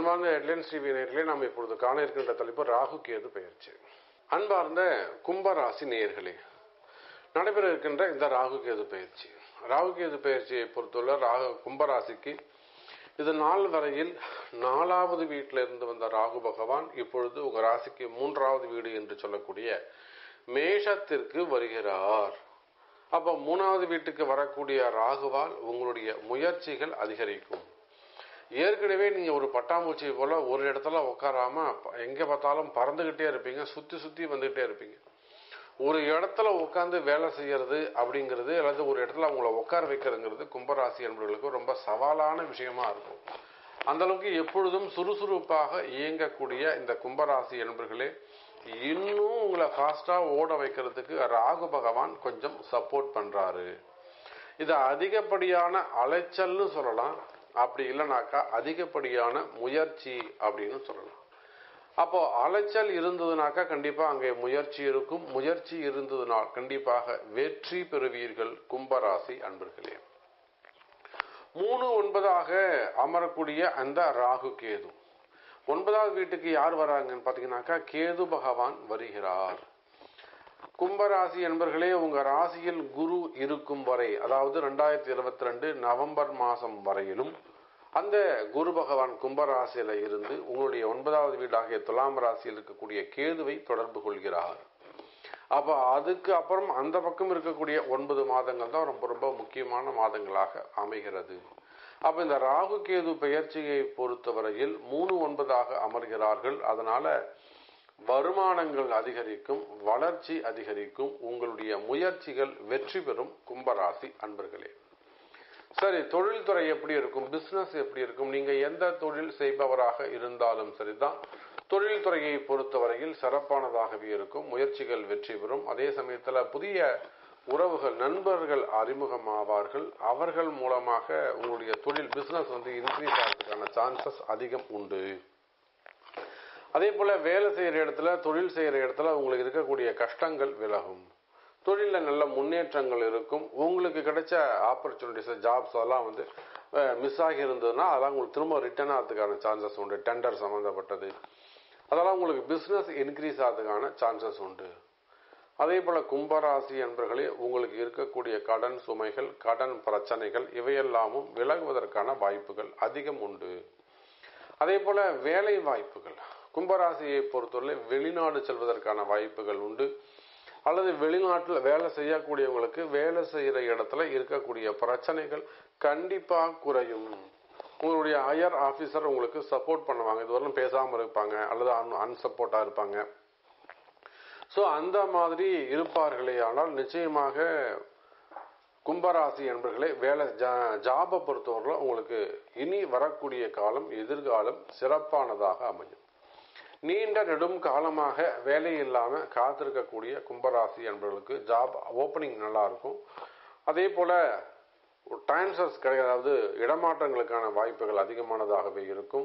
அன்பார்ந்த headlines TV நேர்களே நாம் இப்பொழுது காண இருக்கின்ற தலைப்பு ராகு கேது பெயர்ச்சி அன்பார்ந்த கும்பராசி நேர்களே நடைபெற இருக்கின்ற இந்த ராகு கேது பயிற்சி ராகு கேது பயிற்சியை பொறுத்துள்ள ராகு கும்பராசிக்கு இது நாள் வரையில் நாலாவது வீட்டில் இருந்து வந்த ராகு பகவான் இப்பொழுது உங்க ராசிக்கு மூன்றாவது வீடு என்று சொல்லக்கூடிய மேஷத்திற்கு வருகிறார் அப்ப மூணாவது வீட்டுக்கு வரக்கூடிய ராகுவால் உங்களுடைய முயற்சிகள் அதிகரிக்கும் ஏற்கனவே நீங்க ஒரு பட்டாம்பூச்சி போல ஒரு இடத்துல உட்காராம எங்க பார்த்தாலும் பறந்துகிட்டே இருப்பீங்க சுத்தி சுத்தி வந்துகிட்டே இருப்பீங்க ஒரு இடத்துல உட்காந்து வேலை செய்யறது அப்படிங்கிறது அல்லது ஒரு இடத்துல அவங்கள உட்கார வைக்கிறதுங்கிறது கும்பராசி என்பவர்களுக்கு ரொம்ப சவாலான விஷயமா இருக்கும் அந்த அளவுக்கு எப்பொழுதும் சுறுசுறுப்பாக இயங்கக்கூடிய இந்த கும்பராசி என்பர்களே இன்னும் உங்களை ஃபாஸ்டா ஓட வைக்கிறதுக்கு ராகு பகவான் கொஞ்சம் சப்போர்ட் பண்றாரு இது அதிகப்படியான அலைச்சல்னு சொல்லலாம் அப்படி இல்லைனாக்கா அதிகப்படியான முயற்சி அப்படின்னு சொல்லலாம் அப்போ அலைச்சல் இருந்ததுனாக்கா கண்டிப்பா அங்கே முயற்சி இருக்கும் முயற்சி இருந்ததுனால் கண்டிப்பாக வெற்றி பெறுவீர்கள் கும்பராசி அன்பர்களே மூணு ஒன்பதாக அமரக்கூடிய அந்த ராகு கேது ஒன்பதாவது வீட்டுக்கு யார் வராங்கன்னு பாத்தீங்கன்னாக்கா கேது பகவான் வருகிறார் கும்பராசி என்பர்களே உங்க ராசியில் குரு இருக்கும் வரை அதாவது ரெண்டாயிரத்தி இருபத்தி ரெண்டு நவம்பர் மாசம் வரையிலும் அந்த குரு பகவான் கும்பராசியில இருந்து உங்களுடைய ஒன்பதாவது வீடாகிய துலாம் ராசியில் இருக்கக்கூடிய கேதுவை தொடர்பு கொள்கிறார் அப்ப அதுக்கு அப்புறம் அந்த பக்கம் இருக்கக்கூடிய ஒன்பது மாதங்கள் தான் ரொம்ப ரொம்ப முக்கியமான மாதங்களாக அமைகிறது அப்ப இந்த ராகு கேது பெயர்ச்சியை பொறுத்தவரையில் மூணு ஒன்பதாக அமர்கிறார்கள் அதனால வருமானங்கள் அதிகரிக்கும் வளர்ச்சி அதிகரிக்கும் உங்களுடைய முயற்சிகள் வெற்றி பெறும் கும்பராசி அன்பர்களே சரி தொழில்துறை எப்படி இருக்கும் பிசினஸ் எப்படி இருக்கும் நீங்க எந்த தொழில் செய்பவராக இருந்தாலும் சரிதான் தொழில்துறையை பொறுத்தவரையில் சிறப்பானதாகவே இருக்கும் முயற்சிகள் வெற்றி பெறும் அதே சமயத்துல புதிய உறவுகள் நண்பர்கள் அறிமுகமாவார்கள் அவர்கள் மூலமாக உங்களுடைய தொழில் பிசினஸ் வந்து இன்க்ரீஸ் ஆகிறதுக்கான சான்சஸ் அதிகம் உண்டு அதே போல வேலை செய்யற இடத்துல தொழில் செய்யற இடத்துல உங்களுக்கு இருக்கக்கூடிய கஷ்டங்கள் விலகும் தொழிலில் நல்ல முன்னேற்றங்கள் இருக்கும் உங்களுக்கு கிடைச்ச ஆப்பர்ச்சுனிட்டிஸ் ஜாப்ஸ் அதெல்லாம் வந்து மிஸ் ஆகி இருந்ததுன்னா அதெல்லாம் உங்களுக்கு திரும்ப ரிட்டர்ன் ஆகிறதுக்கான சான்சஸ் உண்டு டெண்டர் சம்மந்தப்பட்டது அதெல்லாம் உங்களுக்கு பிஸ்னஸ் இன்க்ரீஸ் ஆகிறதுக்கான சான்சஸ் உண்டு அதே போல கும்பராசி என்பர்களே உங்களுக்கு இருக்கக்கூடிய கடன் சுமைகள் கடன் பிரச்சனைகள் இவையெல்லாமும் விலகுவதற்கான வாய்ப்புகள் அதிகம் உண்டு அதே போல வேலை வாய்ப்புகள் கும்பராசியை பொறுத்தவரை வெளிநாடு செல்வதற்கான வாய்ப்புகள் உண்டு அல்லது வெளிநாட்டில் வேலை செய்யக்கூடியவங்களுக்கு வேலை செய்யற இடத்துல இருக்கக்கூடிய பிரச்சனைகள் கண்டிப்பா குறையும் உங்களுடைய ஹையர் ஆபீசர் உங்களுக்கு சப்போர்ட் பண்ணுவாங்க இதுவரையும் பேசாம இருப்பாங்க அல்லது அன்சப்போர்ட்டா இருப்பாங்க ஸோ அந்த மாதிரி இருப்பார்களே ஆனால் நிச்சயமாக கும்பராசி என்பர்களே வேலை ஜாபை பொறுத்தவரை உங்களுக்கு இனி வரக்கூடிய காலம் எதிர்காலம் சிறப்பானதாக அமையும் நீண்ட நெடும் காலமாக வேலை இல்லாம காத்திருக்கக்கூடிய கும்பராசி என்பவர்களுக்கு ஜாப் ஓப்பனிங் நல்லா இருக்கும் அதே போல டிரான்ஸ்ஃபர்ஸ் கிடையாது அதாவது இடமாற்றங்களுக்கான வாய்ப்புகள் அதிகமானதாகவே இருக்கும்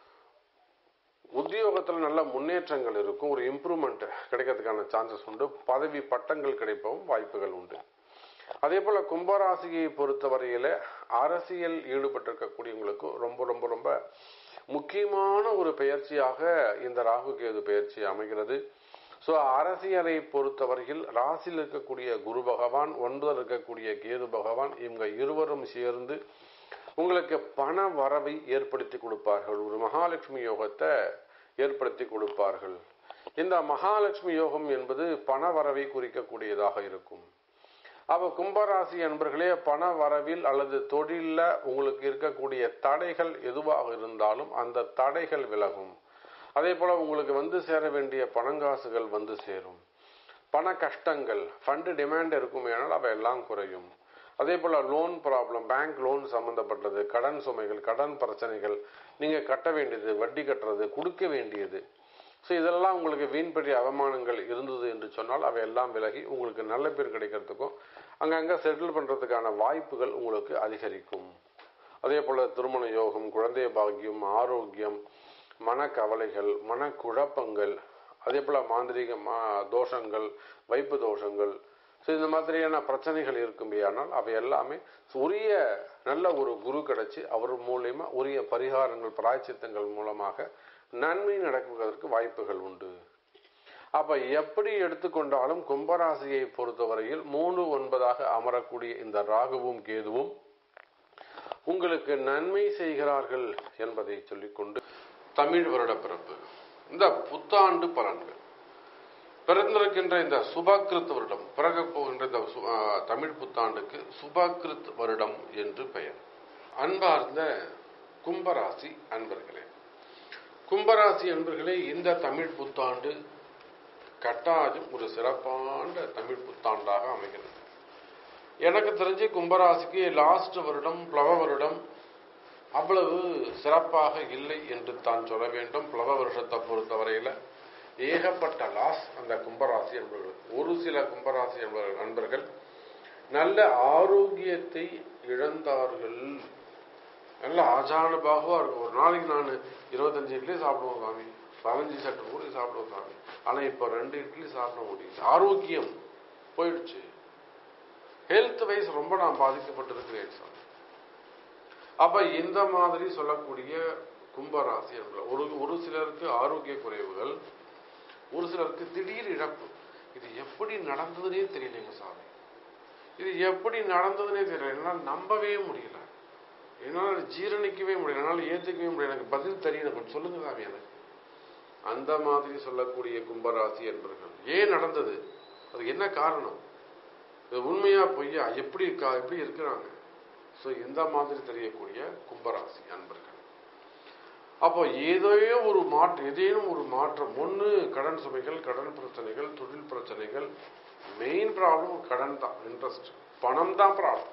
உத்தியோகத்தில் நல்ல முன்னேற்றங்கள் இருக்கும் ஒரு இம்ப்ரூவ்மெண்ட் கிடைக்கிறதுக்கான சான்சஸ் உண்டு பதவி பட்டங்கள் கிடைப்பவும் வாய்ப்புகள் உண்டு அதே போல கும்பராசியை பொறுத்தவரையில அரசியல் ஈடுபட்டிருக்கக்கூடியவங்களுக்கு ரொம்ப ரொம்ப ரொம்ப முக்கியமான ஒரு பயிற்சியாக இந்த ராகு கேது பயிற்சி அமைகிறது ஸோ அரசியலை பொறுத்தவரையில் ராசியில் இருக்கக்கூடிய குரு பகவான் ஒன்பதில் இருக்கக்கூடிய கேது பகவான் இவங்க இருவரும் சேர்ந்து உங்களுக்கு பண வரவை ஏற்படுத்தி கொடுப்பார்கள் ஒரு மகாலட்சுமி யோகத்தை ஏற்படுத்தி கொடுப்பார்கள் இந்த மகாலட்சுமி யோகம் என்பது பண வரவை குறிக்கக்கூடியதாக இருக்கும் அப்ப கும்பராசி என்பர்களே பண வரவில் அல்லது தொழில உங்களுக்கு இருக்கக்கூடிய தடைகள் எதுவாக இருந்தாலும் அந்த தடைகள் விலகும் அதே போல உங்களுக்கு வந்து சேர வேண்டிய பணங்காசுகள் வந்து சேரும் பண கஷ்டங்கள் ஃபண்டு டிமாண்ட் இருக்கும் ஏனால் அவை எல்லாம் குறையும் அதே போல லோன் ப்ராப்ளம் பேங்க் லோன் சம்பந்தப்பட்டது கடன் சுமைகள் கடன் பிரச்சனைகள் நீங்க கட்ட வேண்டியது வட்டி கட்டுறது கொடுக்க வேண்டியது ஸோ இதெல்லாம் உங்களுக்கு வீண்பற்றி அவமானங்கள் இருந்தது என்று சொன்னால் அவையெல்லாம் விலகி உங்களுக்கு நல்ல பேர் கிடைக்கிறதுக்கும் அங்கங்கே செட்டில் பண்ணுறதுக்கான வாய்ப்புகள் உங்களுக்கு அதிகரிக்கும் அதே போல் திருமண யோகம் குழந்தை பாக்கியம் ஆரோக்கியம் மனக்கவலைகள் மனக்குழப்பங்கள் அதே போல் மாந்திரிக மா தோஷங்கள் வைப்பு தோஷங்கள் ஸோ இந்த மாதிரியான பிரச்சனைகள் இருக்கும்பேயானால் அவை எல்லாமே உரிய நல்ல ஒரு குரு கிடைச்சி அவர் மூலியமா உரிய பரிகாரங்கள் பிராய்ச்சித்தங்கள் மூலமாக நன்மை நடக்குவதற்கு வாய்ப்புகள் உண்டு அப்ப எப்படி எடுத்துக்கொண்டாலும் கும்பராசியை பொறுத்தவரையில் மூணு ஒன்பதாக அமரக்கூடிய இந்த ராகுவும் கேதுவும் உங்களுக்கு நன்மை செய்கிறார்கள் என்பதை சொல்லிக்கொண்டு தமிழ் வருட பிறப்பு இந்த புத்தாண்டு பலன்கள் பிறந்திருக்கின்ற இந்த சுபகிருத் வருடம் பிறக போகின்ற இந்த சு- ஆ, தமிழ் புத்தாண்டுக்கு சுபகிருத் வருடம் என்று பெயர் அன்பார்ந்த கும்பராசி அன்பர்களே கும்பராசி அன்பர்களே இந்த தமிழ் புத்தாண்டு கட்டாயம் ஒரு சிறப்பான தமிழ் புத்தாண்டாக அமைகிறது எனக்கு தெரிஞ்சு கும்பராசிக்கு லாஸ்ட் வருடம் பிளவ வருடம் அவ்வளவு சிறப்பாக இல்லை என்று தான் சொல்ல வேண்டும் பிளவ வருஷத்தை பொறுத்தவரையில ஏகப்பட்ட லாஸ் அந்த கும்பராசி என்பவர்கள் ஒரு சில கும்பராசி என்பவர்கள் நண்பர்கள் நல்ல ஆரோக்கியத்தை இழந்தார்கள் நல்ல ஆஜானுபாகவா இருக்கும் ஒரு நாளைக்கு நான் இருபத்தஞ்சு இட்லி சாப்பிடுவோம் சாமி பதினஞ்சு சட்டு கூட சாப்பிடுவோம் சாமி ஆனா இப்ப ரெண்டு இட்லி சாப்பிட முடியுது ஆரோக்கியம் போயிடுச்சு ஹெல்த் வைஸ் ரொம்ப நான் பாதிக்கப்பட்டிருக்கிறேன் சாமி அப்ப இந்த மாதிரி சொல்லக்கூடிய கும்பராசி என்பது ஒரு ஒரு சிலருக்கு ஆரோக்கிய குறைவுகள் ஒரு சிலருக்கு திடீர் இழப்பு இது எப்படி நடந்ததுனே தெரியலைங்க சாமி இது எப்படி நடந்ததுனே தெரியல என்னால் நம்பவே முடியல என்னால் ஜீரணிக்கவே முடியல என்னால் ஏத்துக்கவே முடியல எனக்கு பதில் தெரியல கொஞ்சம் சொல்லுங்க சாமி எனக்கு அந்த மாதிரி சொல்லக்கூடிய கும்பராசி என்பர்கள் ஏன் நடந்தது அது என்ன காரணம் இது உண்மையா பொய்யா எப்படி இருக்கா எப்படி இருக்கிறாங்க ஸோ இந்த மாதிரி தெரியக்கூடிய கும்பராசி அன்பர்கள் அப்போ ஏதோ ஒரு மாற்றம் ஏதேனும் ஒரு மாற்றம் ஒன்று கடன் சுமைகள் கடன் பிரச்சனைகள் தொழில் பிரச்சனைகள் மெயின் ப்ராப்ளம் கடன் தான் இன்ட்ரெஸ்ட் பணம் தான் ப்ராப்ளம்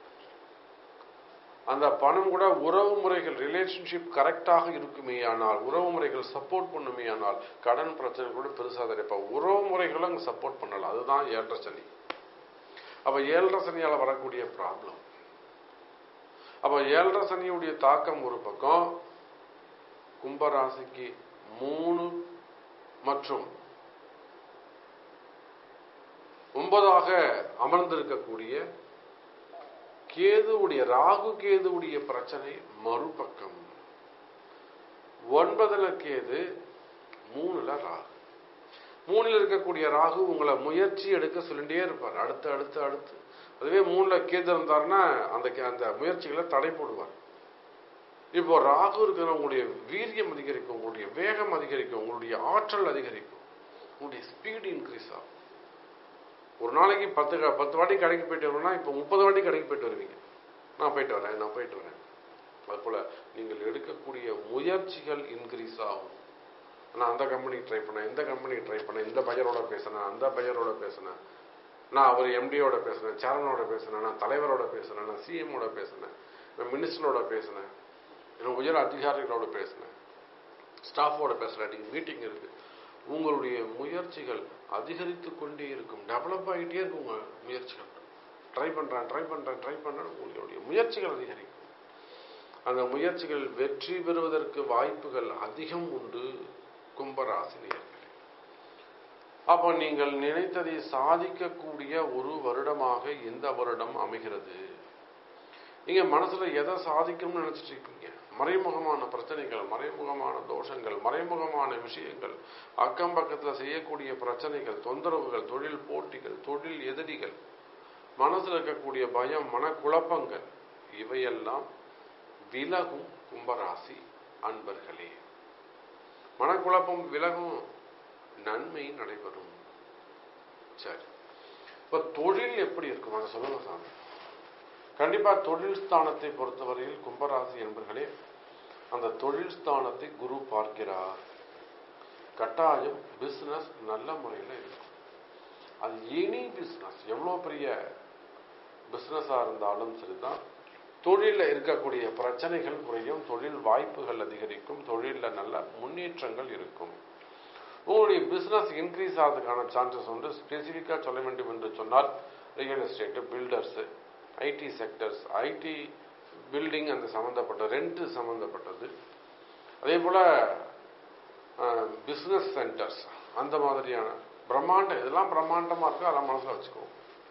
அந்த பணம் கூட உறவு முறைகள் ரிலேஷன்ஷிப் கரெக்டாக இருக்குமே ஆனால் உறவு முறைகள் சப்போர்ட் பண்ணுமே ஆனால் கடன் பிரச்சனை கூட பெருசாக தெரியும் உறவு முறைகளும் அங்கே சப்போர்ட் பண்ணலாம் அதுதான் ஏற்ற சனி அப்ப ஏழரை சனியால வரக்கூடிய ப்ராப்ளம் அப்ப ஏழரை சனியுடைய தாக்கம் ஒரு பக்கம் கும்பராசிக்கு மூணு மற்றும் ஒன்பதாக அமர்ந்திருக்கக்கூடிய கேதுவுடைய ராகு கேதுவுடைய பிரச்சனை மறுபக்கம் ஒன்பதுல கேது மூணுல ராகு மூணுல இருக்கக்கூடிய ராகு உங்களை முயற்சி எடுக்க சொல்லிட்டே இருப்பார் அடுத்து அடுத்து அடுத்து அதுவே மூணுல கேது இருந்தாருன்னா அந்த அந்த முயற்சிகளை தடை போடுவார் இப்போ ராகு இருக்கிற உங்களுடைய வீரியம் அதிகரிக்கும் உங்களுடைய வேகம் அதிகரிக்கும் உங்களுடைய ஆற்றல் அதிகரிக்கும் உங்களுடைய ஸ்பீடு இன்க்ரீஸ் ஆகும் ஒரு நாளைக்கு பத்து க- பத்து வாட்டி கடைக்கு போயிட்டு வரணும்னா இப்போ முப்பது வாட்டி கடைக்கு போயிட்டு வருவீங்க நான் போயிட்டு வரேன் நான் போயிட்டு வரேன் அதுபோல நீங்கள் எடுக்கக்கூடிய முயற்சிகள் இன்க்ரீஸ் ஆகும் நான் அந்த கம்பெனிக்கு ட்ரை பண்ணேன் இந்த கம்பெனிக்கு ட்ரை பண்ணேன் இந்த பையரோட பேசினேன் அந்த பையரோட பேசினேன் நான் அவர் எம்டியோட பேசினேன் சேர்மனோட பேசினேன் நான் தலைவரோட பேசினேன் நான் சிஎம்மோட பேசினேன் நான் மினிஸ்டரோட பேசினேன் நான் உயர் அதிகாரிகளோட பேசினேன் ஸ்டாஃபோட பேசுகிறேன் நீங்கள் மீட்டிங் இருக்கு உங்களுடைய முயற்சிகள் அதிகரித்து கொண்டே இருக்கும் டெவலப் ஆகிட்டே இருக்கும் உங்க முயற்சிகள் ட்ரை பண்றேன் ட்ரை பண்றேன் ட்ரை பண்றேன் உங்களுடைய முயற்சிகள் அதிகரிக்கும் அந்த முயற்சிகள் வெற்றி பெறுவதற்கு வாய்ப்புகள் அதிகம் உண்டு கும்பராசினியர்களே அப்போ நீங்கள் நினைத்ததை சாதிக்கக்கூடிய ஒரு வருடமாக இந்த வருடம் அமைகிறது நீங்க மனசுல எதை சாதிக்கணும்னு நினைச்சிட்டு இருக்கீங்க மறைமுகமான பிரச்சனைகள் மறைமுகமான தோஷங்கள் மறைமுகமான விஷயங்கள் அக்கம் பக்கத்துல செய்யக்கூடிய பிரச்சனைகள் தொந்தரவுகள் தொழில் போட்டிகள் தொழில் எதிரிகள் மனசுல இருக்கக்கூடிய பயம் மனக்குழப்பங்கள் இவையெல்லாம் விலகும் கும்பராசி அன்பர்களே மனக்குழப்பம் விலகும் நன்மை நடைபெறும் சரி இப்ப தொழில் எப்படி இருக்கும் அதை சொல்லுங்க சாமி கண்டிப்பா தொழில் ஸ்தானத்தை பொறுத்தவரையில் கும்பராசி என்பர்களே அந்த தொழில் ஸ்தானத்தை குரு பார்க்கிறார் கட்டாயம் பிசினஸ் நல்ல முறையில் இருக்கும் அது எனி பிசினஸ் எவ்வளோ பெரிய பிசினஸா இருந்தாலும் சரிதான் தொழிலில் இருக்கக்கூடிய பிரச்சனைகள் குறையும் தொழில் வாய்ப்புகள் அதிகரிக்கும் தொழிலில் நல்ல முன்னேற்றங்கள் இருக்கும் உங்களுடைய பிசினஸ் இன்க்ரீஸ் ஆகிறதுக்கான சான்சஸ் உண்டு ஸ்பெசிஃபிக்காக சொல்ல வேண்டும் என்று சொன்னால் real estate builders IT sectors IT building அந்த சம்மந்தப்பட்ட ரெண்ட் சம்மந்தப்பட்டது அதே போல் பிஸ்னஸ் சென்டர்ஸ் அந்த மாதிரியான பிரம்மாண்டம் இதெல்லாம் பிரம்மாண்டமாக இருக்கோ அதெல்லாம் மனசில் வச்சுக்கோ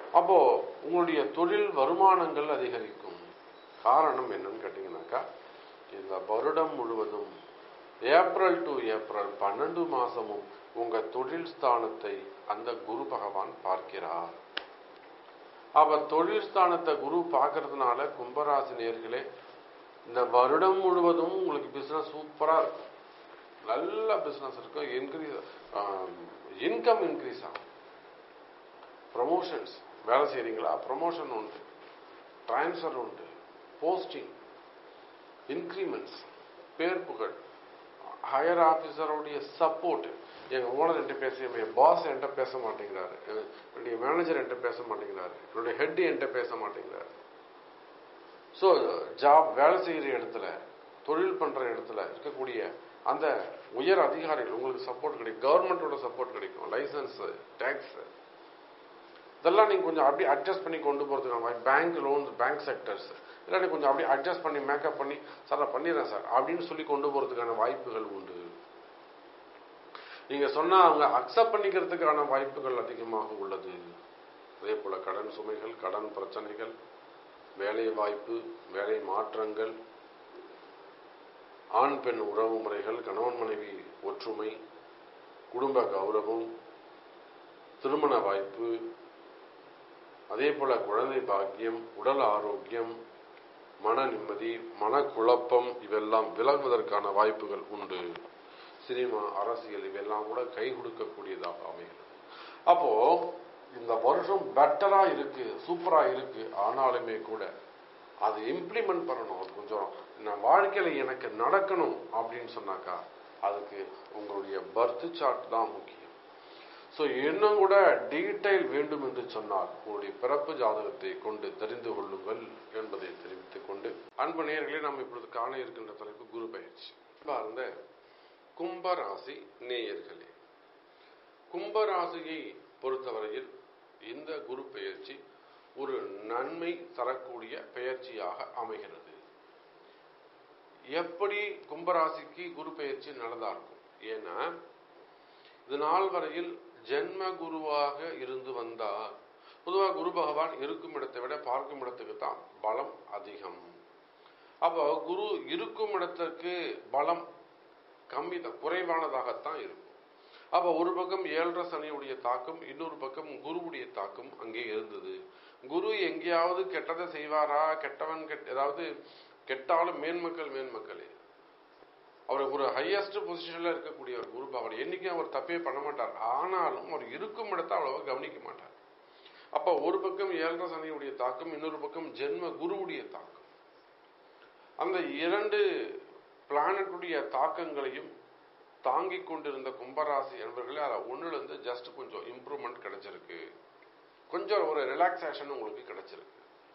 அப்போ உங்களுடைய தொழில் வருமானங்கள் அதிகரிக்கும் காரணம் என்னன்னு கேட்டீங்கன்னாக்கா இந்த வருடம் முழுவதும் ஏப்ரல் டு ஏப்ரல் பன்னெண்டு மாசமும் உங்க தொழில் ஸ்தானத்தை அந்த குரு பகவான் பார்க்கிறார் அப்ப தொழில் ஸ்தானத்தை குரு பார்க்கறதுனால கும்பராசி நேர்களே இந்த வருடம் முழுவதும் உங்களுக்கு பிசினஸ் சூப்பரா இருக்கும் நல்ல பிசினஸ் இருக்கும் இன்க்ரீஸ் இன்கம் இன்க்ரீஸ் ஆகும் ப்ரமோஷன்ஸ் வேலை செய்றீங்களா ப்ரமோஷன் உண்டு டிரான்ஸ்ஃபர் உண்டு போஸ்டிங் இன்க்ரிமெண்ட்ஸ் பேர் புகழ் ஹையர் ஆஃபீஸருடைய சப்போர்ட் எங்கள் ஓனர் என்கிட்ட பேச என் பாஸ் என்கிட்ட பேச மாட்டேங்கிறாரு என்னுடைய மேனேஜர் என்கிட்ட பேச மாட்டேங்கிறாரு என்னுடைய ஹெட் என்கிட்ட பேச மாட்டேங்கிறாரு ஸோ ஜாப் வேலை செய்கிற இடத்துல தொழில் பண்ணுற இடத்துல இருக்கக்கூடிய அந்த உயர் அதிகாரிகள் உங்களுக்கு சப்போர்ட் கிடைக்கும் கவர்மெண்ட்டோட சப்போர்ட் கிடைக்கும் லைசன்ஸ் டேக்ஸ் இதெல்லாம் நீங்கள் கொஞ்சம் அப்படியே அட்ஜஸ்ட் பண்ணி கொண்டு போகிறதுக்கான பேங்க் லோன்ஸ் பேங்க் செக்டர்ஸ் இதெல்லாம் நீ கொஞ்சம் அப்படியே அட்ஜஸ்ட் பண்ணி மேக்கப் பண்ணி சார் நான் பண்ணிடுறேன் சார் அப்படின்னு சொல்லி கொண்டு போகிறதுக்கான வாய்ப்புகள் உண்டு நீங்கள் சொன்னால் அவங்க அக்செப்ட் பண்ணிக்கிறதுக்கான வாய்ப்புகள் அதிகமாக உள்ளது அதே போல் கடன் சுமைகள் கடன் பிரச்சனைகள் வேலை வாய்ப்பு வேலை மாற்றங்கள் ஆண் பெண் உறவு முறைகள் கணவன் மனைவி ஒற்றுமை குடும்ப கௌரவம் திருமண வாய்ப்பு அதே போல குழந்தை பாக்கியம் உடல் ஆரோக்கியம் மன நிம்மதி மனக்குழப்பம் இவெல்லாம் விலகுவதற்கான வாய்ப்புகள் உண்டு சினிமா அரசியல் இவெல்லாம் கூட கை கொடுக்கக்கூடியதாக அமைகிறது அப்போ இந்த வருஷம் பெட்டரா இருக்கு சூப்பரா இருக்கு ஆனாலுமே கூட அது இம்ப்ளிமெண்ட் பண்ணணும் அது கொஞ்சம் நான் வாழ்க்கையில எனக்கு நடக்கணும் அப்படின்னு சொன்னாக்கா அதுக்கு உங்களுடைய பர்த் சார்ட் தான் முக்கியம் ஸோ இன்னும் கூட டீடைல் வேண்டும் என்று சொன்னால் உங்களுடைய பிறப்பு ஜாதகத்தை கொண்டு தெரிந்து கொள்ளுங்கள் என்பதை தெரிவித்துக் கொண்டு அன்பு நேயர்களே நாம் இப்பொழுது காண இருக்கின்ற தலைப்பு குரு பயிற்சி பார்ந்த கும்பராசி நேயர்களே கும்பராசியை பொறுத்தவரையில் இந்த குரு பெயர்ச்சி ஒரு நன்மை தரக்கூடிய பெயர்ச்சியாக அமைகிறது எப்படி கும்பராசிக்கு குரு பெயர்ச்சி நல்லதா இருக்கும் ஏன்னா இது நாள் வரையில் ஜென்ம குருவாக இருந்து வந்தார் பொதுவாக குரு பகவான் இருக்கும் இடத்தை விட பார்க்கும் இடத்துக்கு தான் பலம் அதிகம் அப்போ குரு இருக்கும் இடத்துக்கு பலம் கம்மி தான் குறைவானதாகத்தான் இருக்கும் அப்போ ஒரு பக்கம் ஏழரை சனியுடைய தாக்கம் இன்னொரு பக்கம் குருவுடைய தாக்கம் அங்கே இருந்தது குரு எங்கேயாவது கெட்டதை செய்வாரா கெட்டவன் கெட் ஏதாவது கெட்டாலும் மேன்மக்கள் மேன்மக்களே அவர் ஒரு ஹையஸ்ட் பொசிஷன்ல இருக்கக்கூடியவர் குரு பகவான் என்னைக்கும் அவர் தப்பே பண்ண மாட்டார் ஆனாலும் அவர் இருக்கும் இடத்தை அவ்வளவா கவனிக்க மாட்டார் அப்ப ஒரு பக்கம் ஏழரை சனியுடைய தாக்கம் இன்னொரு பக்கம் ஜென்ம குருவுடைய தாக்கம் அந்த இரண்டு பிளானட்டுடைய தாக்கங்களையும் தாங்கிக் கொண்டிருந்த கும்பராசி என்பர்களே அதில் ஒன்றுலேருந்து ஜஸ்ட் கொஞ்சம் இம்ப்ரூவ்மெண்ட் கிடைச்சிருக்கு கொஞ்சம் ஒரு ரிலாக்ஸேஷன் உங்களுக்கு கிடைச்சிருக்கு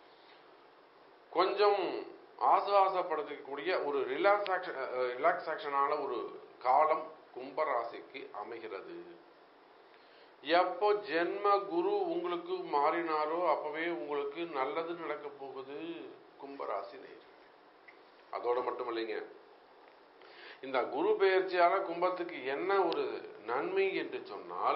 கொஞ்சம் ஆசுவாசப்படுத்தக்கூடிய ஒரு ரிலாக்ஸேஷன் ரிலாக்ஸேஷனான ஒரு காலம் கும்பராசிக்கு அமைகிறது எப்போ ஜென்ம குரு உங்களுக்கு மாறினாரோ அப்பவே உங்களுக்கு நல்லது நடக்க போகுது கும்பராசி நேர் அதோட மட்டும் இல்லைங்க இந்த குரு பெயர்ச்சியால கும்பத்துக்கு என்ன ஒரு நன்மை என்று சொன்னால்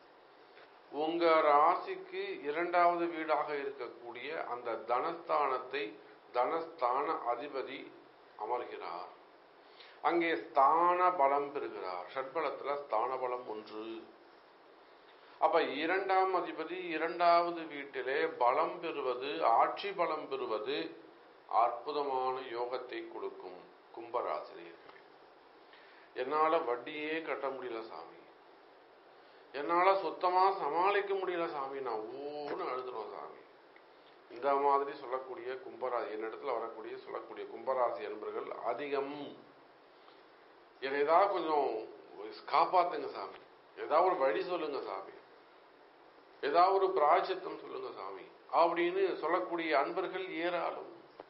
உங்க ராசிக்கு இரண்டாவது வீடாக இருக்கக்கூடிய அந்த தனஸ்தானத்தை தனஸ்தான அதிபதி அமர்கிறார் அங்கே ஸ்தான பலம் பெறுகிறார் ஷட்பலத்துல ஸ்தான பலம் ஒன்று அப்ப இரண்டாம் அதிபதி இரண்டாவது வீட்டிலே பலம் பெறுவது ஆட்சி பலம் பெறுவது அற்புதமான யோகத்தை கொடுக்கும் கும்பராசிரியர்களே என்னால வட்டியே கட்ட முடியல சாமி என்னால சுத்தமா சமாளிக்க முடியல சாமி நான் ஓன்னு அழுதுறோம் சாமி இந்த மாதிரி சொல்லக்கூடிய கும்பராசி என்னிடத்துல வரக்கூடிய சொல்லக்கூடிய கும்பராசி என்பர்கள் அதிகம் என்னை ஏதாவது கொஞ்சம் காப்பாத்துங்க சாமி ஏதாவது ஒரு வழி சொல்லுங்க சாமி ஏதாவது ஒரு பிராய்ச்சித்தம் சொல்லுங்க சாமி அப்படின்னு சொல்லக்கூடிய அன்பர்கள் ஏராளம்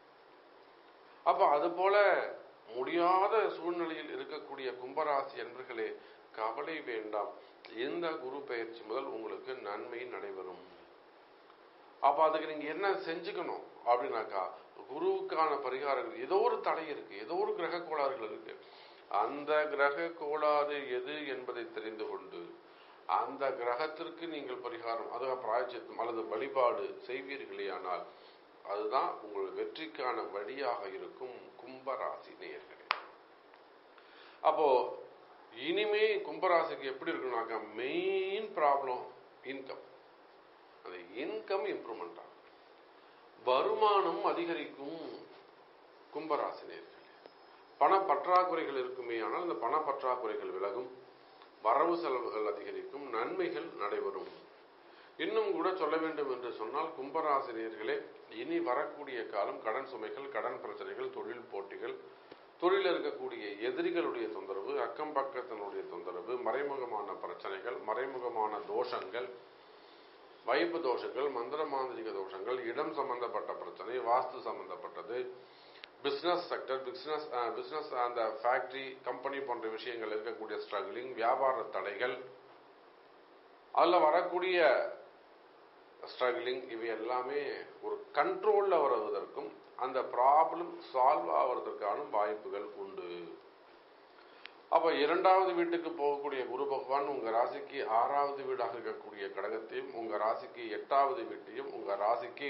அப்ப அது போல முடியாத சூழ்நிலையில் இருக்கக்கூடிய கும்பராசி அன்பர்களே கவலை வேண்டாம் இந்த குரு பயிற்சி முதல் உங்களுக்கு நன்மை நடைபெறும் அப்ப அதுக்கு நீங்க என்ன செஞ்சுக்கணும் அப்படின்னாக்கா குருவுக்கான பரிகாரங்கள் ஏதோ ஒரு தடை இருக்கு ஏதோ ஒரு கிரக கோளாறுகள் இருக்கு அந்த கிரக கோளாறு எது என்பதை தெரிந்து கொண்டு அந்த கிரகத்திற்கு நீங்கள் பரிகாரம் அதுவும் பிராயச்சித்தம் அல்லது வழிபாடு செய்வீர்களே ஆனால் அதுதான் உங்கள் வெற்றிக்கான வழியாக இருக்கும் கும்பராசி நேயர்களே அப்போ இனிமே கும்பராசிக்கு எப்படி இருக்குனாக்கா மெயின் ப்ராப்ளம் இன்கம் அந்த இன்கம் இம்ப்ரூவ்மெண்ட் ஆகும் வருமானம் அதிகரிக்கும் கும்பராசி நேயர்களே பண பற்றாக்குறைகள் இருக்குமே ஆனால் அந்த பண பற்றாக்குறைகள் விலகும் வரவு செலவுகள் அதிகரிக்கும் நன்மைகள் நடைபெறும் இன்னும் கூட சொல்ல வேண்டும் என்று சொன்னால் கும்பராசினியர்களே இனி வரக்கூடிய காலம் கடன் சுமைகள் கடன் பிரச்சனைகள் தொழில் போட்டிகள் தொழில் இருக்கக்கூடிய எதிரிகளுடைய தொந்தரவு அக்கம் பக்கத்தினுடைய தொந்தரவு மறைமுகமான பிரச்சனைகள் மறைமுகமான தோஷங்கள் வைப்பு தோஷங்கள் மந்திர மாந்திரிக தோஷங்கள் இடம் சம்பந்தப்பட்ட பிரச்சனை வாஸ்து சம்பந்தப்பட்டது பிசினஸ் செக்டர் பிசினஸ் பிசினஸ் அந்த ஃபேக்டரி கம்பெனி போன்ற விஷயங்கள் இருக்கக்கூடிய ஸ்ட்ரகிளிங் வியாபார தடைகள் அதில் வரக்கூடிய ஸ்ட்ரகிளிங் இவை எல்லாமே ஒரு கண்ட்ரோல்ல வருவதற்கும் அந்த ப்ராப்ளம் சால்வ் ஆவதற்கான வாய்ப்புகள் உண்டு அப்ப இரண்டாவது வீட்டுக்கு போகக்கூடிய குரு பகவான் உங்க ராசிக்கு ஆறாவது வீடாக இருக்கக்கூடிய கடகத்தையும் உங்க ராசிக்கு எட்டாவது வீட்டையும் உங்க ராசிக்கு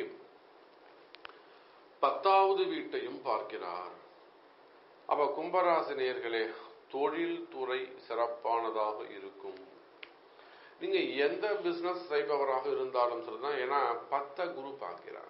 பத்தாவது வீட்டையும் பார்க்கிறார் அப்ப கும்பராசி நேர்களே தொழில் துறை சிறப்பானதாக இருக்கும் நீங்க எந்த பிசினஸ் செய்பவராக இருந்தாலும் சரிதான் ஏன்னா பத்த குரு பார்க்கிறார்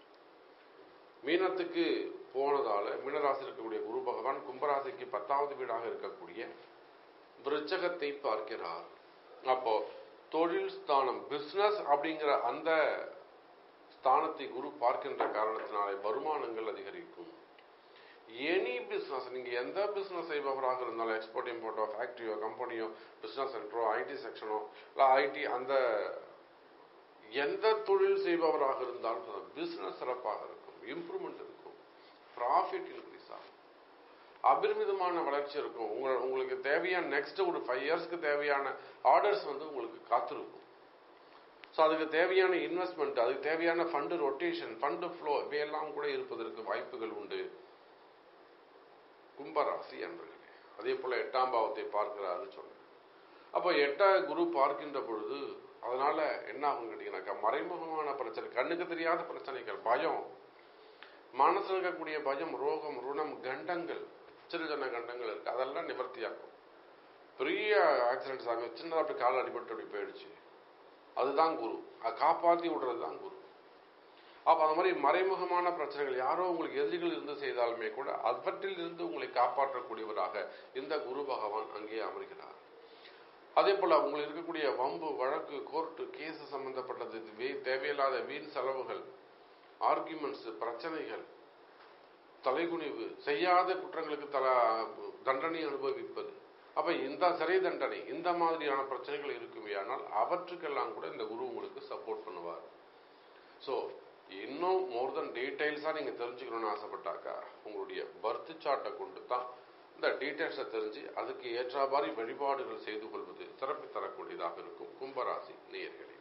மீனத்துக்கு போனதால மீனராசி இருக்கக்கூடிய குரு பகவான் கும்பராசிக்கு பத்தாவது வீடாக இருக்கக்கூடிய விருச்சகத்தை பார்க்கிறார் அப்போ தொழில் ஸ்தானம் பிசினஸ் அப்படிங்கிற அந்த ஸ்தானத்தை குரு பார்க்கின்ற காரணத்தினாலே வருமானங்கள் அதிகரிக்கும் எனி பிசினஸ் நீங்க எந்த பிசினஸ் செய்பவராக இருந்தாலும் எக்ஸ்போர்ட் இம்போர்ட்டோ ஃபேக்டரியோ கம்பெனியோ பிசினஸ் சென்டரோ ஐடி செக்ஷனோ இல்லை ஐடி அந்த எந்த தொழில் செய்பவராக இருந்தாலும் பிசினஸ் சிறப்பாக இருக்கும் இம்ப்ரூவ்மெண்ட் இருக்கும் ப்ராஃபிட் இன்க்ரீஸ் ஆகும் அபரிமிதமான வளர்ச்சி இருக்கும் உங்க உங்களுக்கு தேவையான நெக்ஸ்ட் ஒரு ஃபைவ் இயர்ஸ்க்கு தேவையான ஆர்டர்ஸ் வந்து உங்களுக்கு காத்திருக்கும் ஸோ அதுக்கு தேவையான இன்வெஸ்ட்மெண்ட் அதுக்கு தேவையான ஃபண்டு ரொட்டேஷன் ஃபண்டு ஃப்ளோ இவையெல்லாம் கூட இருப்பதற்கு வாய்ப்புகள் உண்டு கும்பராசி என்பர்களே அதே போல எட்டாம் பாவத்தை பார்க்கிறாருன்னு சொன்னேன் அப்போ எட்டா குரு பார்க்கின்ற பொழுது அதனால என்ன ஆகும் கேட்டீங்கன்னாக்கா மறைமுகமான பிரச்சனை கண்ணுக்கு தெரியாத பிரச்சனைகள் பயம் மனசுல இருக்கக்கூடிய பயம் ரோகம் ருணம் கண்டங்கள் சின்ன சின்ன கண்டங்கள் இருக்கு அதெல்லாம் நிவர்த்தியாகும் பெரிய ஆக்சிடென்ட்ஸ் ஆகும் சின்னதாக அப்படி கால் அடிபட்டு அப்படி போயிடுச்சு அதுதான் குரு அதை காப்பாற்றி விடுறது தான் குரு அப்ப அந்த மாதிரி மறைமுகமான பிரச்சனைகள் யாரோ உங்களுக்கு எதிரிகள் இருந்து செய்தாலுமே கூட அவற்றில் இருந்து உங்களை காப்பாற்றக்கூடியவராக இந்த குரு பகவான் அங்கே அமர்கிறார் அதே போல உங்களுக்கு இருக்கக்கூடிய வம்பு வழக்கு கோர்ட்டு கேஸ் சம்பந்தப்பட்டது வே தேவையில்லாத வீண் செலவுகள் ஆர்குமெண்ட்ஸ் பிரச்சனைகள் தலைகுனிவு செய்யாத குற்றங்களுக்கு தல தண்டனை அனுபவிப்பது அப்ப இந்த சிறை தண்டனை இந்த மாதிரியான பிரச்சனைகள் இருக்குமே ஆனால் அவற்றுக்கெல்லாம் கூட இந்த குரு உங்களுக்கு சப்போர்ட் பண்ணுவார் ஸோ இன்னும் மோர் தென் டீடைல்ஸாக நீங்கள் தெரிஞ்சுக்கணும்னு ஆசைப்பட்டாக்கா உங்களுடைய பர்த் சார்ட்டை கொண்டு தான் இந்த டீடைல்ஸை தெரிஞ்சு அதுக்கு ஏற்ற மாதிரி வழிபாடுகள் செய்து கொள்வது சிறப்பு தரக்கூடியதாக இருக்கும் கும்பராசி நேயர்களே